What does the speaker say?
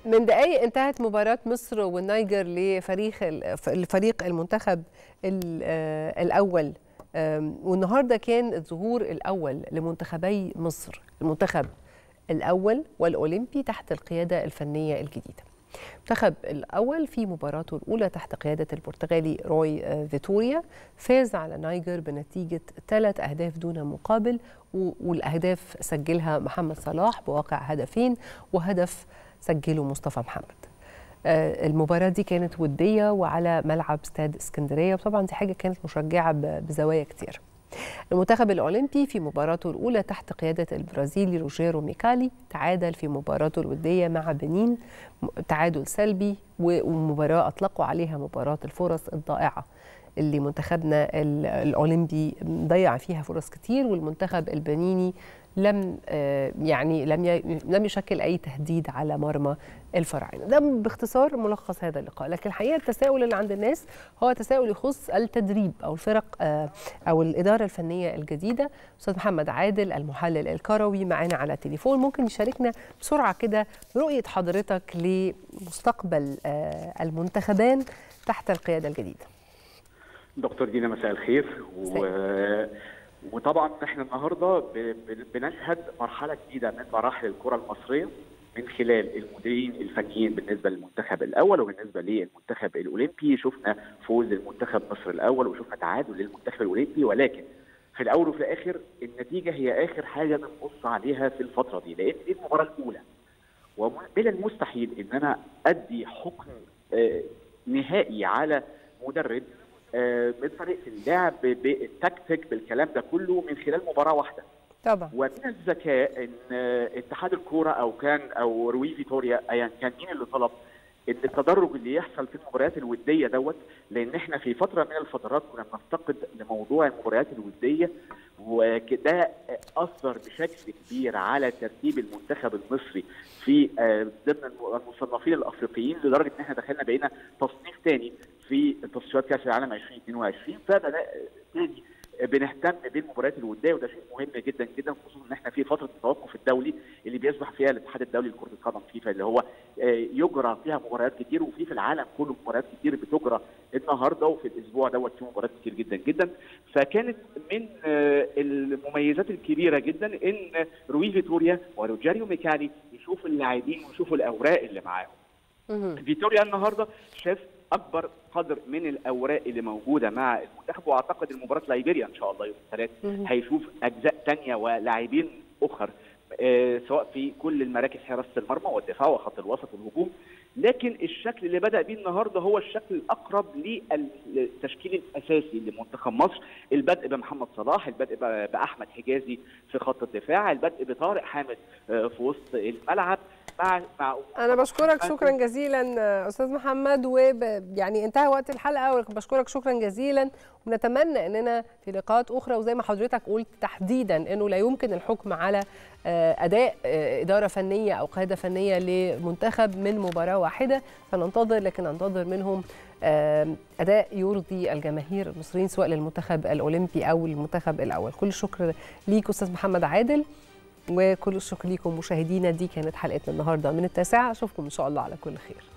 من دقايق انتهت مباراة مصر والنيجر لفريق الفريق المنتخب الأول والنهارده كان الظهور الأول لمنتخبي مصر المنتخب الأول والأولمبي تحت القيادة الفنية الجديدة المنتخب الأول في مباراته الأولى تحت قيادة البرتغالي روي فيتوريا فاز على نيجر بنتيجة ثلاث أهداف دون مقابل والأهداف سجلها محمد صلاح بواقع هدفين وهدف سجله مصطفى محمد المباراة دي كانت ودية وعلى ملعب استاد اسكندرية وطبعا دي حاجة كانت مشجعة بزوايا كتير المنتخب الأولمبي في مباراته الأولى تحت قيادة البرازيلي روجيرو ميكالي تعادل في مباراته الودية مع بنين تعادل سلبي ومباراة أطلقوا عليها مباراة الفرص الضائعة اللي منتخبنا الأولمبي ضيع فيها فرص كتير والمنتخب البنيني لم يعني لم لم يشكل اي تهديد على مرمى الفراعنه ده باختصار ملخص هذا اللقاء لكن الحقيقه التساؤل اللي عند الناس هو تساؤل يخص التدريب او الفرق او الاداره الفنيه الجديده استاذ محمد عادل المحلل الكروي معانا على التليفون ممكن يشاركنا بسرعه كده رؤيه حضرتك لمستقبل المنتخبان تحت القياده الجديده دكتور دينا مساء الخير و... وطبعا احنا النهارده بنشهد مرحله جديده من مراحل الكره المصريه من خلال المديرين الفنيين بالنسبه للمنتخب الاول وبالنسبه للمنتخب الاولمبي شفنا فوز المنتخب مصر الاول وشفنا تعادل للمنتخب الاولمبي ولكن في الاول وفي الاخر النتيجه هي اخر حاجه بنبص عليها في الفتره دي لان دي المباراه الاولى ومن المستحيل ان انا ادي حكم نهائي على مدرب من طريقه اللعب بالتكتيك بالكلام ده كله من خلال مباراه واحده طبعا ومن الذكاء ان اتحاد الكوره او كان او روي فيتوريا ايا كان مين اللي طلب ان التدرج اللي يحصل في المباريات الوديه دوت لان احنا في فتره من الفترات كنا بنفتقد لموضوع المباريات الوديه وكده اثر بشكل كبير على ترتيب المنتخب المصري في ضمن المصنفين الافريقيين لدرجه ان احنا دخلنا بقينا تصنيف ثاني في تصفيات كاس العالم 2022 فبدا تاني بنهتم بالمباريات الوديه وده شيء مهم جدا جدا خصوصا ان احنا في فتره التوقف الدولي اللي بيصبح فيها الاتحاد الدولي لكره القدم فيفا اللي هو يجرى فيها مباريات كتير وفي في العالم كله مباريات كتير بتجرى النهارده وفي الاسبوع دوت في مباريات كتير جدا جدا فكانت من المميزات الكبيره جدا ان روي فيتوريا وروجاريو ميكالي يشوفوا اللاعبين ويشوفوا الاوراق اللي معاهم فيتوريا النهارده شاف اكبر قدر من الاوراق اللي موجوده مع المنتخب واعتقد المباراه ليبيريا ان شاء الله يوم الثلاث هيشوف اجزاء ثانيه ولاعبين اخر آه سواء في كل المراكز حراسه المرمى والدفاع وخط الوسط والهجوم لكن الشكل اللي بدا بيه النهارده هو الشكل الاقرب للتشكيل الاساسي لمنتخب مصر البدء بمحمد صلاح البدء باحمد حجازي في خط الدفاع البدء بطارق حامد آه في وسط الملعب مع مع انا بشكرك شكرا جزيلا استاذ محمد ويعني انتهى وقت الحلقه وبشكرك شكرا جزيلا ونتمنى اننا في لقاءات اخرى وزي ما حضرتك قلت تحديدا انه لا يمكن الحكم على اداء اداره فنيه او قياده فنيه لمنتخب من مباراه واحده فننتظر لكن ننتظر منهم اداء يرضي الجماهير المصريين سواء للمنتخب الاولمبي او المنتخب الاول كل الشكر ليك استاذ محمد عادل وكل الشكر ليكم مشاهدينا دي كانت حلقتنا النهارده من التاسعه اشوفكم ان شاء الله على كل خير